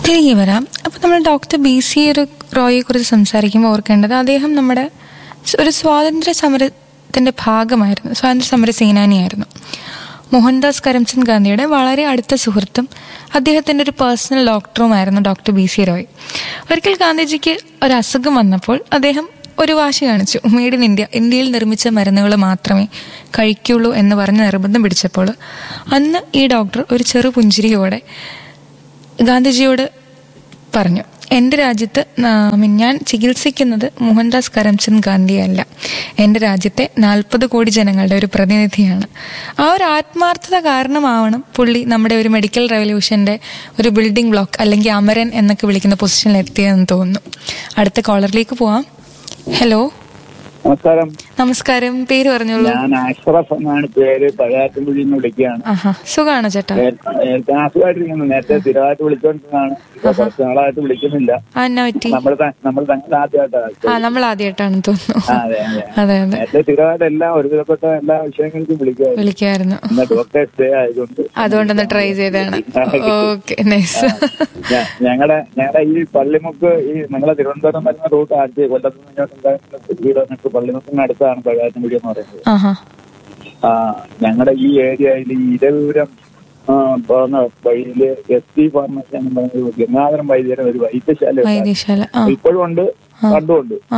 തിരികെ വരാം അപ്പോൾ നമ്മൾ ഡോക്ടർ ബി സി ഒരു റോയെ കുറിച്ച് സംസാരിക്കുമ്പോൾ ഓർക്കേണ്ടത് അദ്ദേഹം നമ്മുടെ സ് ഒരു സ്വാതന്ത്ര്യ സമരത്തിന്റെ ഭാഗമായിരുന്നു സ്വാതന്ത്ര്യ സമര സേനാനിയായിരുന്നു മോഹൻദാസ് കരംചന്ദ് ഗാന്ധിയുടെ വളരെ അടുത്ത സുഹൃത്തും അദ്ദേഹത്തിന്റെ ഒരു പേഴ്സണൽ ഡോക്ടറുമായിരുന്നു ഡോക്ടർ ബി സി റോയ് ഒരിക്കൽ ഗാന്ധിജിക്ക് ഒരു അസുഖം വന്നപ്പോൾ അദ്ദേഹം ഒരു വാശി കാണിച്ചു മെയ്ഡ് ഇൻ ഇന്ത്യ ഇന്ത്യയിൽ നിർമ്മിച്ച മരുന്നുകൾ മാത്രമേ കഴിക്കുള്ളൂ എന്ന് പറഞ്ഞ് നിർബന്ധം പിടിച്ചപ്പോൾ അന്ന് ഈ ഡോക്ടർ ഒരു ചെറു പുഞ്ചിരിയോടെ ഗാന്ധിജിയോട് പറഞ്ഞു എൻ്റെ രാജ്യത്ത് നാ- I mean, ഞാൻ ചികിത്സിക്കുന്നത് മോഹൻദാസ് കരംചന്ദ് ഗാന്ധിയല്ല എൻ്റെ രാജ്യത്തെ നാൽപ്പത് കോടി ജനങ്ങളുടെ ഒരു പ്രതിനിധിയാണ് ആ ഒരു ആത്മാർത്ഥത കാരണമാവണം പുള്ളി നമ്മുടെ ഒരു മെഡിക്കൽ റെവല്യൂഷൻ്റെ ഒരു ബിൽഡിംഗ് ബ്ലോക്ക് അല്ലെങ്കിൽ അമരൻ എന്നൊക്കെ വിളിക്കുന്ന പൊസിഷനിൽ എത്തിയതെന്ന് തോന്നുന്നു അടുത്ത കോളറിലേക്ക് പോവാം ഹലോ നമസ്കാരം നമസ്കാരം പേര് പറഞ്ഞോളൂ ഞാൻ അഷ്റഫ് എന്നാണ് പേര് പഴയാറ്റുംകുഴി എന്ന് വിളിക്കുകയാണ് ആഹാ സുഖാണോ ചേട്ടാ നേ- നേരത്തെ അസുഖമായിട്ടിരിക്കുന്നു നേരത്തെ സ്ഥിരമായിട്ട് വിളിച്ചോണ്ടിരുന്നതാണ് ഇപ്പൊ കുറച്ച് നാളായിട്ട് വിളിക്കുന്നില്ല ആ എന്നാ പറ്റി നമ്മൾ ത- നമ്മൾ തങ്ങൾ ആദ്യമായിട്ടാണ് ആ നമ്മൾ ആദ്യമായിട്ടാണെന്ന് തോന്നുന്നു ആ, അതെ അതെ അതെ അതെ നേരത്തെ സ്ഥിരമായിട്ട് എല്ലാ ഒരുവിധപ്പെട്ട എല്ലാ വിഷയങ്ങൾക്കും വിളിക്കുമായിരുന്നു വിളിക്കുമായിരുന്നു ഇന്ന് ഡോക്ടേഴ്സ് ഡേ ആയതുകൊണ്ട് അതുകൊണ്ടൊന്ന് ട്രൈ ചെയ്താണ് ഓക്കെ നൈസ് ഞങ്ങളുടെ ഞങ്ങളുടെ ഈ പള്ളിമുക്ക് ഈ നിങ്ങളെ തിരുവനന്തപുരം വരുന്ന റൂട്ട് ആദ്യ കൊല്ലത്ത് നിന്ന് ഇങ്ങോട്ട് ഉണ്ടായിരുന്ന കിലോമീറ്റർ പള്ളിമുക്കിന് അടുത്താണ് പഴയാറ്റുംകുഴി എന്ന് പറയുന്നത് ആഹാ ആ ഞങ്ങളുടെ ഈ ഏരിയയിൽ ഈ ഇരവിപുരം ആ, പോകുന്ന വഴിയില് എസ് ടി ഫാർമസി എന്ന് പറഞ്ഞ ഒരു ഗംഗാധരം വൈദ്യരുടെ ഒരു വൈദ്യശാല ഉണ്ട്. വൈദ്യശാല ആ ഇപ്പോഴും ഉണ്ട് പണ്ടും ഉണ്ട് ആ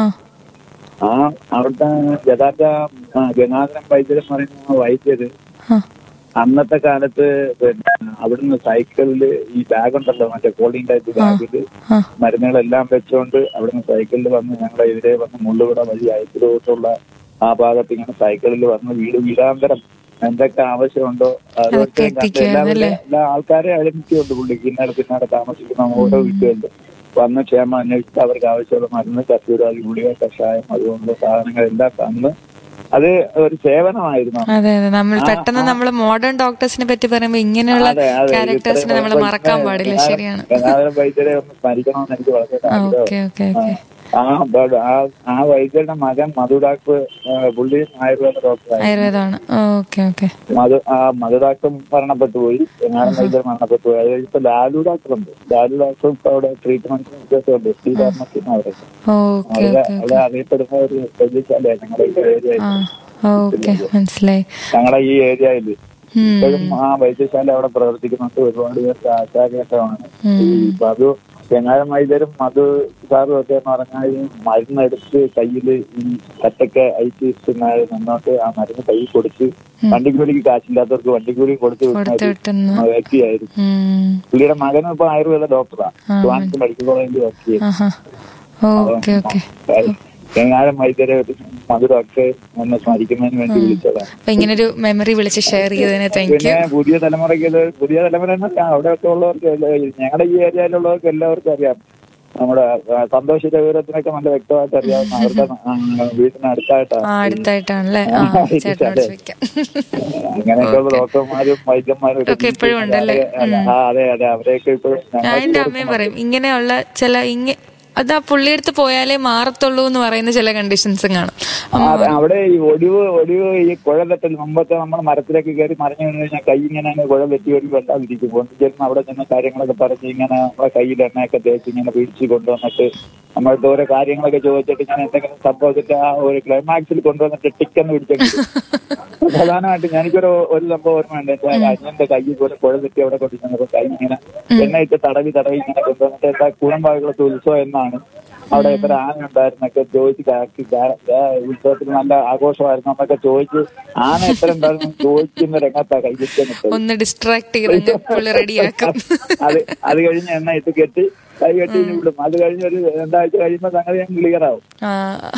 ആ അവിടുത്തെ യഥാർത്ഥ ആ, ഗംഗാധരം വൈദ്യർ എന്ന് പറയുന്ന വൈദ്യര് ആ അന്നത്തെ കാലത്ത് പിന്നെ അവിടുന്ന് സൈക്കിളില് ഈ ബാഗ് ഉണ്ടല്ലോ മറ്റേ കോളിംഗ് ടൈപ്പ് ബാഗില് ആ മരുന്നുകളെല്ലാം വെച്ചുകൊണ്ട് അവിടുന്ന് സൈക്കിളിൽ വന്ന് ഞങ്ങളെ എതിരെ വന്ന് മുള്ളുവിട വഴി അയച്ചിലോട്ടുള്ള ആ ഭാഗത്ത് ഇങ്ങനെ സൈക്കിളിൽ വന്ന് വീട് വീടാന്തരം എന്തൊക്കെ ആവശ്യമുണ്ടോ അതൊക്കെ അതൊക്കെ കണ്ട് എത്തിക്കുമായിരുന്നു എല്ലാവരും എല്ലാ ആൾക്കാരെ ഐഡന്റിറ്റിയുണ്ട് പുള്ളിക്ക് പിന്നാലെ പിന്നാലെ താമസിക്കുന്ന ഓരോ വീട്ടുകളിലും വന്ന് ക്ഷേമം അന്വേഷിച്ച് അവർക്ക് ആവശ്യമുള്ള മരുന്ന് കസ്തൂരാതി ഗുളിക കഷായം അതുകൊണ്ട് സാധനങ്ങളെല്ലാം തന്ന് അത് ഒരു സേവനമായിരുന്നു അതെ അതെ നമ്മൾ പെട്ടെന്ന് നമ്മൾ മോഡേൺ ഡോക്ടേഴ്സിനെ പറ്റി പറയുമ്പോൾ ഇങ്ങനെയുള്ള അതെ, അതെ. ക്യാരക്ടേഴ്സിനെ നമ്മൾ ഇത്രയും മറക്കാൻ പാടില്ല ശരിയാണ് ഗംഗാധരം വൈദ്യരെ ഒന്ന് സ്മരിക്കണമെന്ന് എനിക്ക് വളരെ ആഗ്രഹം ഓക്കെ ഓക്കെ ഓക്കെ ആ ബ- ആ- ആ വൈദ്യരുടെ മകൻ മധു ഡാക്ടർ ആ, പുള്ളി ആയുർവേദ ഡോക്ടറായി ആയുർവേദമാണ് ഓക്കെ ഓക്കെ മധു ആ മധു ഡാക്ടർ മരണപ്പെട്ടു പോയി എങ്ങാനും വൈദ്യർ മരണപ്പെട്ടു പോയി അത് കഴിഞ്ഞ് ഇപ്പൊ ലാലു ഡാക്ടർ ഉണ്ട് ലാലു ഡാക്ടറും ഇപ്പൊ അവിടെ ട്രീറ്റ്മെന്റിന് വ്യത്യാസമുണ്ട് എസ് ടി ഫാർമസി അവരെ ഓക്കെ അവിടെ ഓക്കെ അവിടെ അറിയപ്പെടുന്ന ഒരു വൈദ്യശാലയാണ് ഞങ്ങളുടെ ഈ ഏരിയയിൽ ആ ഓക്കെ മനസ്സിലായി ഞങ്ങളുടെ ഈ ഏരിയയിൽ ഉം. ഇപ്പോഴും ആ വൈദ്യശാല അവിടെ പ്രവർത്തിക്കുന്നുണ്ട് ഒരുപാട് പേർക്ക് ആശാഘേട്ടമാണ് ഉം. ഈ മധു ചെങ്ങാഴം വൈദ്യരും മധു സാറും ഒക്കെ എന്ന് പറഞ്ഞാൽ ഈ മരുന്നെടുത്ത് കയ്യിൽ ഈ കറ്റൊക്കെ അയച്ച് നിന്നോട്ട് ആ മരുന്ന് കൈ കൊടുത്ത് വണ്ടിക്കൂലിക്ക് കാശില്ലാത്തവർക്ക് വണ്ടിക്കൂലി കൊടുത്ത് വിടുന്ന കൊടുത്തു ഒരു വിട്ടുന്നു വ്യക്തിയായിരുന്നു ഉം. പുള്ളിയുടെ മകനും ഇപ്പൊ ആയുർവേദ ഡോക്ടറാണ് ട്രിവാൻഡ്രം മെഡിക്കൽ കോളേജിൽ വർക്ക് ചെയ്യുന്നു ആഹാ ഓക്കെ ഓക്കെ ചെങ്ങാഴം വൈദ്യരെ ഒരു മധു ഡോക്ടറെ ഒന്ന് സ്മരിക്കുന്നതിന് വേണ്ടി വിളിച്ചതാണ് അപ്പൊ ഇങ്ങനൊരു മെമ്മറി വിളിച്ച് ഷെയർ ചെയ്തതിന് താങ്ക് യു പിന്നെ പുതിയ തലമുറയ്ക്ക് ഇത് പുതിയ തലമുറ എന്നല്ല അവിടെയൊക്കെ ഉള്ളവർക്ക് എല്ലാ- ഞങ്ങളുടെ ഈ ഏരിയയിലുള്ളവർക്ക് എല്ലാവർക്കും അറിയാം നമ്മുടെ ആ, സന്തോഷ രഘുരത്തിനൊക്കെ നല്ല വ്യക്തമായിട്ട് അറിയാവുന്ന അവരുടെ ആ, വീടിന് അടുത്തായിട്ടാണ് ആ അടുത്തായിട്ടാണല്ലേ ആ ചേട്ടനോട് ചോദിക്കാം അങ്ങനെയൊക്കെയുള്ള ഡോക്ടർമാരും വൈദ്യന്മാരും ഒക്കെ ഒക്കെ ഇപ്പോഴും ഉണ്ടല്ലേ? അതെ, ആ, അതെ അതെ അവരെയൊക്കെ ഇപ്പോഴും ഞാൻ ഞങ്ങൾക്ക് എന്റെ അമ്മയും പറയും ഇങ്ങനെയുള്ള ചില ഇങ്ങ അത് ആ പുള്ളിയെടുത്ത് പോയാലേ മാറത്തുള്ളൂ എന്ന് പറയുന്ന ചില കണ്ടീഷൻസും കാണും ആ, അതെ, അവിടെ ഈ ഒടിവ് ഒടിവ് ഈ കുഴ തെറ്റൽ മുമ്പത്തെ നമ്മൾ മരത്തിലേക്ക് കയറി മറിഞ്ഞു വീണ് കഴിഞ്ഞാൽ കൈ ഇങ്ങനെ അങ്ങ് കുഴ തെറ്റി ഒരു വെള്ളാതിരിക്കും കൊണ്ടുചെന്ന് അവിടെ ചെന്ന് കാര്യങ്ങളൊക്കെ പറഞ്ഞ് ഇങ്ങനെ നമ്മുടെ കയ്യിൽ എണ്ണയൊക്കെ തേച്ച് ഇങ്ങനെ പിടിച്ച് കൊണ്ടുവന്നിട്ട് നമ്മളുടെ ഓരോ കാര്യങ്ങളൊക്കെ ചോദിച്ചിട്ട് ഇങ്ങനെ എന്തെങ്കിലും സംഭവിച്ചിട്ട് ആ ഒരു ക്ലൈമാക്സിൽ കൊണ്ടുവന്നിട്ട് ടിക്കെന്ന് പിടിച്ചിട്ട് പ്രധാനമായിട്ട് എനിക്കൊരു ഒരു സംഭവം ഓർമ്മയുണ്ട് എന്റെ അനിയന്റെ കൈ പോലെ കുഴ തെറ്റി അവിടെ കൊണ്ടുവന്നപ്പോ കൈ ഇങ്ങനെ എണ്ണയിട്ട് തടവി തടവി ഇങ്ങനെ കൊണ്ടുവന്നിട്ട് എന്താ കൂടമ്പാകുളത്ത് ഉത്സവം എന്നാണ് അവിടെ എത്ര ആന ഉണ്ടായിരുന്നൊക്കെ ചോദിച്ച് കാക്കി കാ- ആ ഉത്സവത്തിന് നല്ല ആഘോഷമായിരുന്നു എന്നൊക്കെ ചോദിച്ച് ആന എത്ര ഉണ്ടായിരുന്നു ചോദിക്കുന്ന രംഗത്താ കൈവയ്ക്കാൻ ഒന്ന് ഡിസ്ട്രാക്ട് ചെയ്ത് പുള്ളി റെഡിയാക്കും അത് അത് കഴിഞ്ഞ് എണ്ണ ഇട്ട് കെട്ടി കൈ കെട്ടി വിടും അത് കഴിഞ്ഞ് ഒരു രണ്ടാഴ്ച കഴിയുമ്പോൾ സംഗതി ഞാൻ ക്ലിയർ ആവും ആ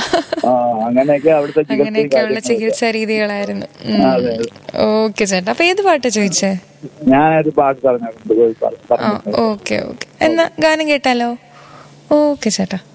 ആ അങ്ങനെയൊക്കെ അവിടുത്തെ ചികിത്സയും അങ്ങനെയൊക്കെയുള്ള കാര്യങ്ങളൊക്കെ. ചികിത്സാ രീതികളായിരുന്നു അതെ, അതെ. ഓക്കെ ചേട്ടാ അപ്പൊ ഏത് പാട്ടാ ചോദിച്ചേ ഞാനൊരു പാട്ട് പറഞ്ഞിട്ടുണ്ട് പോയി പറ- ആ പറഞ്ഞു ഓക്കെ ഓക്കെ എന്നാ ഗാനം കേട്ടാലോ ഓക്കെ ചേട്ടാ